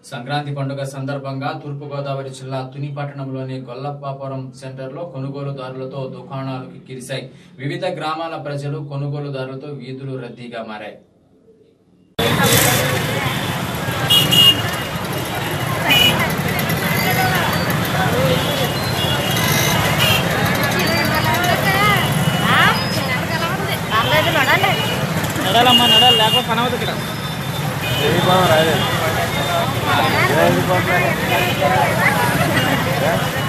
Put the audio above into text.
సంక్రాంతి పండుగ సందర్భంగా తూర్పుగోదావరి జిల్లా తుని పట్టణంలోని గొల్లపాపురం సెంటర్లో కొనుగోలుదారులతో దుకాణాలు కిరిశాయి వివిధ గ్రామాల ప్రజలు కొనుగోలుదారులతో వీధులు రద్దీగా మారాయి నడాలమ్మా నడాలి లేకపోతే పని అవుతుంది ఇక్కడ వెళ్ళిపోదాం రాలేదు వెళ్ళిపోతున్నారు